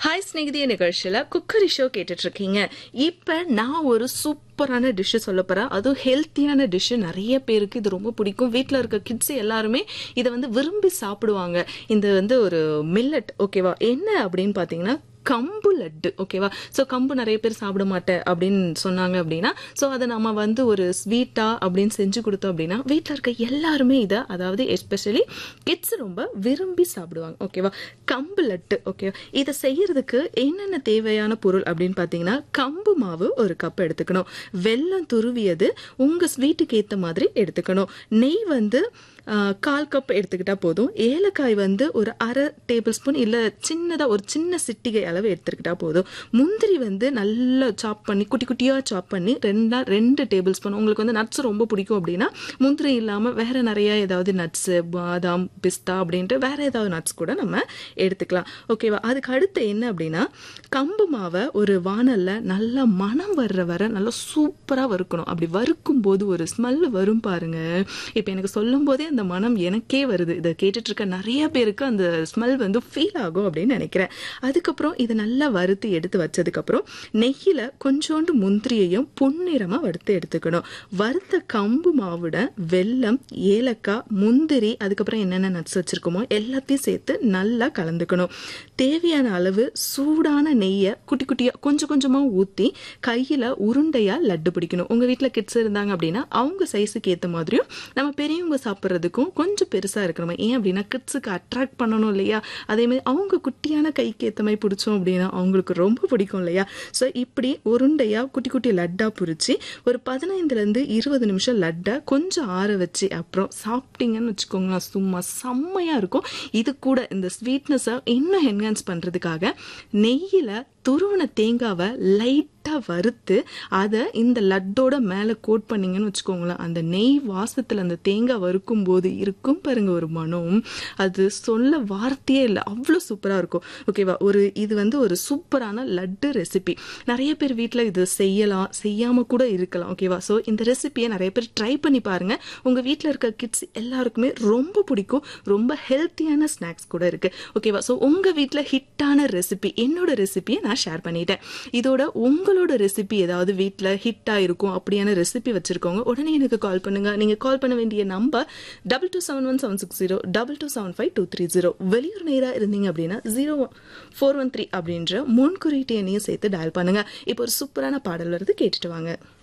hi ஸ்நேகிதிய நிகழ்ச்சியில cookery show கேட்டுட்டு இருக்கீங்க இப்ப நான் ஒரு சூப்பரான டிஷ் சொல்ல போறேன் அதுவும் ஹெல்த்தியான டிஷ் நிறைய பேருக்கு இது ரொம்ப பிடிக்கும் வீட்ல இருக்க கிட்ஸ் எல்லாருமே இதை வந்து விரும்பி சாப்பிடுவாங்க இந்த வந்து ஒரு மில்லட் ஓகேவா என்ன அப்படின்னு பாத்தீங்கன்னா கம்பு லட்டு ஓகேவா ஸோ கம்பு நிறைய பேர் சாப்பிட மாட்டேன் அப்படின்னு சொன்னாங்க அப்படின்னா ஸோ அதை நம்ம வந்து ஒரு ஸ்வீட்டா அப்படின்னு செஞ்சு கொடுத்தோம் அப்படின்னா வீட்டில் இருக்க எல்லாருமே இதை அதாவது எஸ்பெஷலி கிட்ஸ் ரொம்ப விரும்பி சாப்பிடுவாங்க ஓகேவா கம்பு லட்டு ஓகேவா இதை செய்யறதுக்கு என்னென்ன தேவையான பொருள் அப்படின்னு பார்த்தீங்கன்னா கம்பு மாவு ஒரு கப் எடுத்துக்கணும் வெல்லம் துருவியது உங்கள் ஸ்வீட்டுக்கு ஏற்ற மாதிரி எடுத்துக்கணும் நெய் வந்து ஆஹ், கால் கப் எடுத்துக்கிட்டா போதும் ஏலக்காய் வந்து ஒரு அரை டேபிள் ஸ்பூன் இல்லை சின்னதாக ஒரு சின்ன சிட்டிகை அளவு எடுத்துக்கிட்டா போதும் முந்திரி வந்து நல்லா சாப் பண்ணி குட்டி குட்டியாக சாப் பண்ணி ரெண்டா ரெண்டு டேபிள் ஸ்பூன் உங்களுக்கு வந்து நட்ஸ் ரொம்ப பிடிக்கும் அப்படின்னா முந்திரி இல்லாமல் வேற நிறைய ஏதாவது நட்ஸு பாதாம் பிஸ்தா அப்படின்ட்டு வேற ஏதாவது நட்ஸ் கூட நம்ம எடுத்துக்கலாம் ஓகேவா அதுக்கு அடுத்து என்ன அப்படின்னா கம்பு மாவை ஒரு வானல்ல நல்லா மனம் வர்ற வர நல்லா சூப்பராக வறுக்கணும் அப்படி வறுக்கும் போது ஒரு ஸ்மெல் வரும் பாருங்க இப்போ எனக்கு சொல்லும் போதே அந்த மனம் எனக்கே வருது இதை கேட்டுட்டு இருக்க நிறைய பேருக்கு அந்த ஸ்மெல் வந்து ஃபீல் ஆகும் அப்படின்னு நினைக்கிறேன் அதுக்கப்புறம் இதை நல்லா வறுத்து எடுத்து வச்சதுக்கப்புறம் நெய்யில் கொஞ்சோண்டு முந்திரியையும் பொன்னிறமாக வறுத்து எடுத்துக்கணும் வறுத்த கம்பு மாவுடன் வெல்லம் ஏலக்காய் முந்திரி அதுக்கப்புறம் என்னென்ன நட்ஸ் வச்சிருக்கோமோ எல்லாத்தையும் சேர்த்து நல்லா கலந்துக்கணும் தேவையான அளவு சூடான நெய்யை குட்டி குட்டியாக கொஞ்சம் கொஞ்சமாக ஊற்றி கையில் உருண்டையாக லட்டு பிடிக்கணும் உங்கள் வீட்டில் கிட்ஸ் இருந்தாங்க அப்படின்னா அவங்க சைஸுக்கு ஏற்ற மாதிரியும் நம்ம பெரியவங்க சாப்பிட்றதுக்கும் கொஞ்சம் பெருசாக இருக்கணும் ஏன் அப்படின்னா கிட்ஸுக்கு அட்ராக்ட் பண்ணணும் இல்லையா அதே மாதிரி அவங்க குட்டியான கைக்கு ஏற்ற மாதிரி பிடிச்சோம் அப்படின்னா அவங்களுக்கு ரொம்ப பிடிக்கும் இல்லையா ஸோ இப்படி உருண்டையாக குட்டி குட்டி லட்டாக பிடிச்சி ஒரு பதினைந்துலேருந்து இருபது நிமிஷம் லட்டை கொஞ்சம் ஆற வச்சு அப்புறம் சாப்பிட்டீங்கன்னு வச்சுக்கோங்களேன் சும்மா செம்மையாக இருக்கும் இது கூட இந்த ஸ்வீட்னஸை இன்னும் என்ஹான்ஸ் பண்ணுறதுக்காக நெய்யில் துருவன தேங்காவை லைட்டாக வறுத்து அதை இந்த லட்டோட மேலே கோட் பண்ணீங்கன்னு வச்சுக்கோங்களேன் அந்த நெய் வாசத்தில் அந்த தேங்காய் வறுக்கும் போது இருக்கும் பாருங்க ஒரு மனம் அது சொல்ல வார்த்தையே இல்லை அவ்வளோ சூப்பராக இருக்கும் ஓகேவா ஒரு இது வந்து ஒரு சூப்பரான லட்டு ரெசிபி நிறைய பேர் வீட்டில் இது செய்யலாம் செய்யாமல் கூட இருக்கலாம் ஓகேவா ஸோ இந்த ரெசிபியை நிறைய பேர் ட்ரை பண்ணி பாருங்க உங்கள் வீட்டில் இருக்க கிட்ஸ் எல்லாருக்குமே ரொம்ப பிடிக்கும் ரொம்ப ஹெல்த்தியான ஸ்நாக்ஸ் கூட இருக்கு ஓகேவா ஸோ உங்கள் வீட்டில் ஹிட்டான ரெசிபி என்னோட ரெசிபியை நான் ஷேர் பண்ணிட்டேன் இதோட உங்களோட ரெசிபி ஏதாவது வீட்டில் ஹிட்டாக இருக்கும் அப்படியான ரெசிபி வச்சிருக்கோங்க உடனே எனக்கு கால் பண்ணுங்க நீங்கள் கால் பண்ண வேண்டிய number double two seven one seven six zero double two seven five two three zero வெளியூர் நேராக இருந்தீங்க அப்படின்னா ஜீரோ ஃபோர் ஒன் த்ரீ அப்படின்ற முன்குறியீட்டு எண்ணையும் சேர்த்து டயல் பண்ணுங்க இப்போ ஒரு சூப்பரான பாடல் வருது கேட்டுட்டு வாங்க